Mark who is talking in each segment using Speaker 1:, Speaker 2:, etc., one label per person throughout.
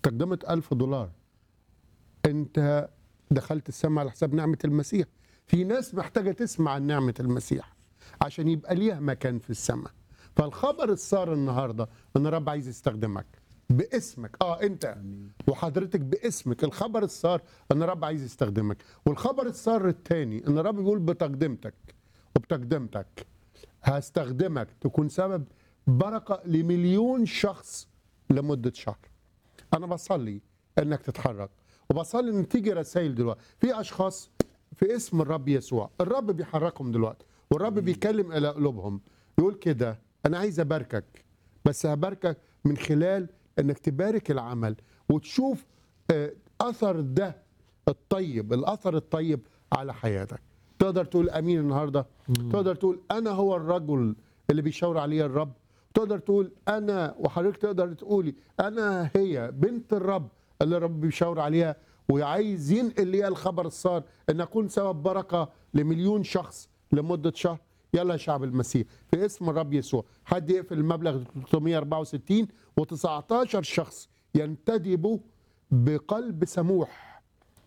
Speaker 1: استخدمت ألف دولار انت دخلت السماء على حساب نعمة المسيح في ناس محتاجة تسمع عن نعمة المسيح عشان يبقى ليها مكان في السماء فالخبر الصار النهاردة ان الرب عايز يستخدمك باسمك اه انت وحضرتك باسمك الخبر الصار ان الرب عايز يستخدمك والخبر الصار الثاني ان الرب بيقول بتقدمتك وبتقدمتك هستخدمك تكون سبب بركة لمليون شخص لمدة شهر انا بصلي انك تتحرك وبصلي ان تيجي رسائل دلوقتي في اشخاص في اسم الرب يسوع الرب بيحركهم دلوقتي والرب بيكلم الى قلوبهم يقول كده انا عايز اباركك بس هباركك من خلال انك تبارك العمل وتشوف آه، اثر ده الطيب الاثر الطيب على حياتك تقدر تقول امين النهارده تقدر تقول انا هو الرجل اللي بيشاور عليه الرب تقدر تقول انا وحضرتك تقدر تقولي انا هي بنت الرب اللي الرب بيشاور عليها وعايز ينقل ليها الخبر الصار ان اكون سبب بركه لمليون شخص لمده شهر يلا يا شعب المسيح في اسم الرب يسوع حد يقفل المبلغ 364 و19 شخص ينتدبوا بقلب سموح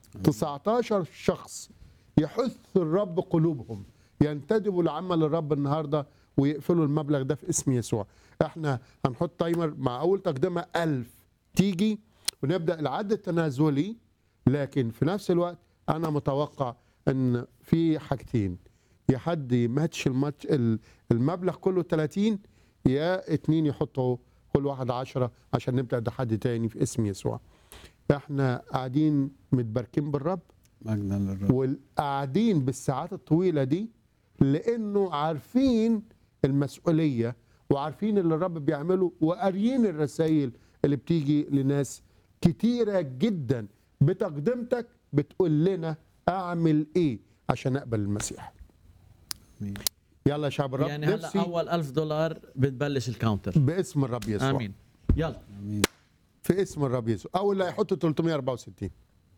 Speaker 1: 19 شخص يحث الرب قلوبهم ينتدبوا لعمل الرب النهارده ويقفلوا المبلغ ده في اسم يسوع احنا هنحط تايمر مع اول تقدمه 1000 تيجي ونبدا العد التنازلي لكن في نفس الوقت انا متوقع ان في حاجتين يا حد يماتش الماتش ال- المبلغ كله 30 يا اتنين يحطوا كل واحد 10 عشان نبدا ده حد تاني في اسم يسوع احنا قاعدين متباركين بالرب
Speaker 2: مجدا للرب
Speaker 1: والقاعدين بالساعات الطويله دي لانه عارفين المسؤوليه وعارفين اللي الرب بيعمله وقاريين الرسائل اللي بتيجي لناس كتيره جدا بتقدمتك بتقول لنا اعمل ايه عشان اقبل المسيح
Speaker 2: آمين.
Speaker 1: يلا يا شعب الرب
Speaker 3: يعني هلا
Speaker 1: نفسي
Speaker 3: اول ألف دولار بتبلش الكاونتر
Speaker 1: باسم الرب يسوع
Speaker 3: امين يلا
Speaker 2: امين
Speaker 1: في اسم الرب يسوع اول اللي هيحط 364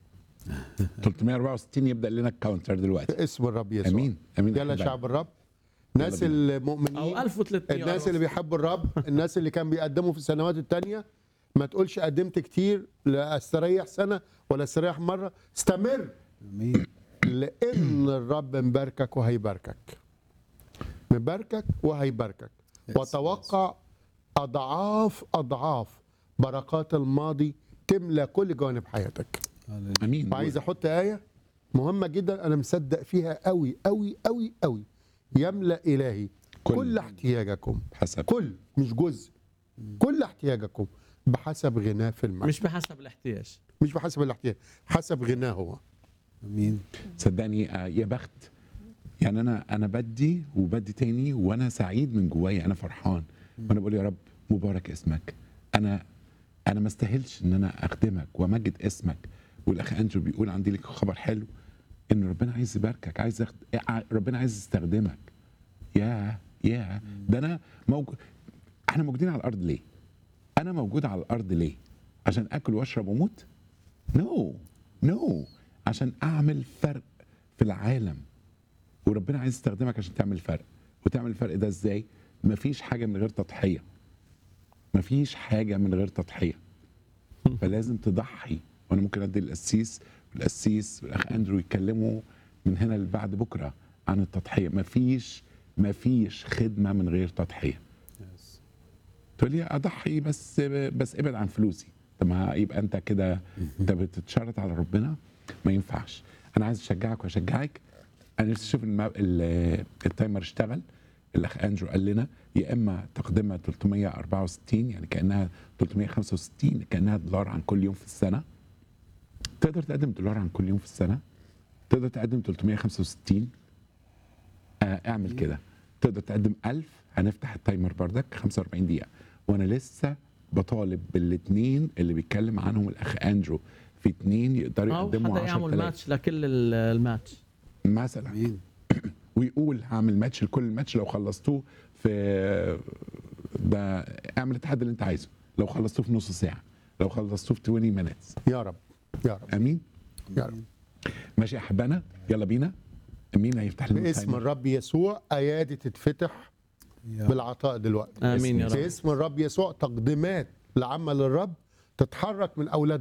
Speaker 4: 364 يبدا لنا الكاونتر دلوقتي
Speaker 1: في اسم الرب يسوع
Speaker 4: امين امين
Speaker 1: يلا يا
Speaker 4: أحبائي.
Speaker 1: شعب الرب الناس
Speaker 4: بينا.
Speaker 1: المؤمنين
Speaker 3: او 1300
Speaker 1: الناس اللي بيحبوا الرب الناس اللي كان بيقدموا في السنوات التانية ما تقولش قدمت كتير لا استريح سنة ولا استريح مرة استمر
Speaker 2: امين
Speaker 1: لأن الرب مباركك وهيباركك مباركك وهيباركك وتوقع أضعاف أضعاف بركات الماضي تملى كل جوانب حياتك
Speaker 2: هللويا.
Speaker 4: امين
Speaker 1: وعايز احط ايه مهمه جدا انا مصدق فيها قوي قوي قوي قوي يملا الهي كل,
Speaker 4: كل.
Speaker 1: كل احتياجكم
Speaker 4: حسب
Speaker 1: كل مش جزء كل احتياجكم بحسب غناه في المال مش,
Speaker 3: مش بحسب الاحتياج
Speaker 1: مش بحسب الاحتياج حسب غناه هو
Speaker 2: امين
Speaker 4: صدقني آه، يا بخت يعني انا انا بدي وبدي تاني وانا سعيد من جوايا انا فرحان وانا بقول يا رب مبارك اسمك انا انا ما استاهلش ان انا اخدمك وامجد اسمك والاخ انجو بيقول عندي لك خبر حلو ان ربنا عايز يباركك عايز يخد... ربنا عايز يستخدمك يا يا ده انا موجود احنا موجودين على الارض ليه انا موجود على الارض ليه عشان اكل واشرب واموت نو no. نو no. عشان اعمل فرق في العالم وربنا عايز يستخدمك عشان تعمل فرق وتعمل الفرق ده ازاي مفيش حاجه من غير تضحيه مفيش حاجه من غير تضحيه فلازم تضحي وانا ممكن ادي القسيس والقسيس والاخ اندرو يتكلموا من هنا لبعد بكره عن التضحيه مفيش مفيش خدمه من غير تضحيه
Speaker 2: يس.
Speaker 4: تقول لي اضحي بس بس ابعد عن فلوسي طب ما يبقى انت كده انت بتتشرط على ربنا ما ينفعش انا عايز اشجعك واشجعك انا نفسي اشوف الم... ال- التايمر اشتغل الاخ انجو قال لنا يا اما تقدمها 364 يعني كانها 365 كانها دولار عن كل يوم في السنه تقدر تقدم دولار عن كل يوم في السنه تقدر تقدم 365 آه اعمل كده تقدر تقدم 1000 هنفتح التايمر بردك 45 دقيقه وانا لسه بطالب بالاثنين اللي بيتكلم عنهم الاخ اندرو في اثنين يقدروا
Speaker 3: او
Speaker 4: يقدموا
Speaker 3: حدا يعمل
Speaker 4: 10000
Speaker 3: ماتش لكل ال- الماتش
Speaker 4: مثلا
Speaker 2: امين
Speaker 4: ويقول هعمل ماتش لكل ماتش لو خلصتوه في ده اعمل التحدي اللي انت عايزه لو خلصتوه في نص ساعه لو خلصتوه في 20 مينتس
Speaker 1: يا رب يا رب
Speaker 4: امين
Speaker 1: يا رب
Speaker 4: ماشي يا احبانا يلا بينا مين هيفتح لنا
Speaker 1: باسم
Speaker 4: التايمر؟
Speaker 1: الرب يسوع ايادي تتفتح
Speaker 2: يا
Speaker 1: بالعطاء دلوقتي
Speaker 3: امين يا رب
Speaker 1: باسم الرب يسوع تقديمات لعمل الرب تتحرك من اولاد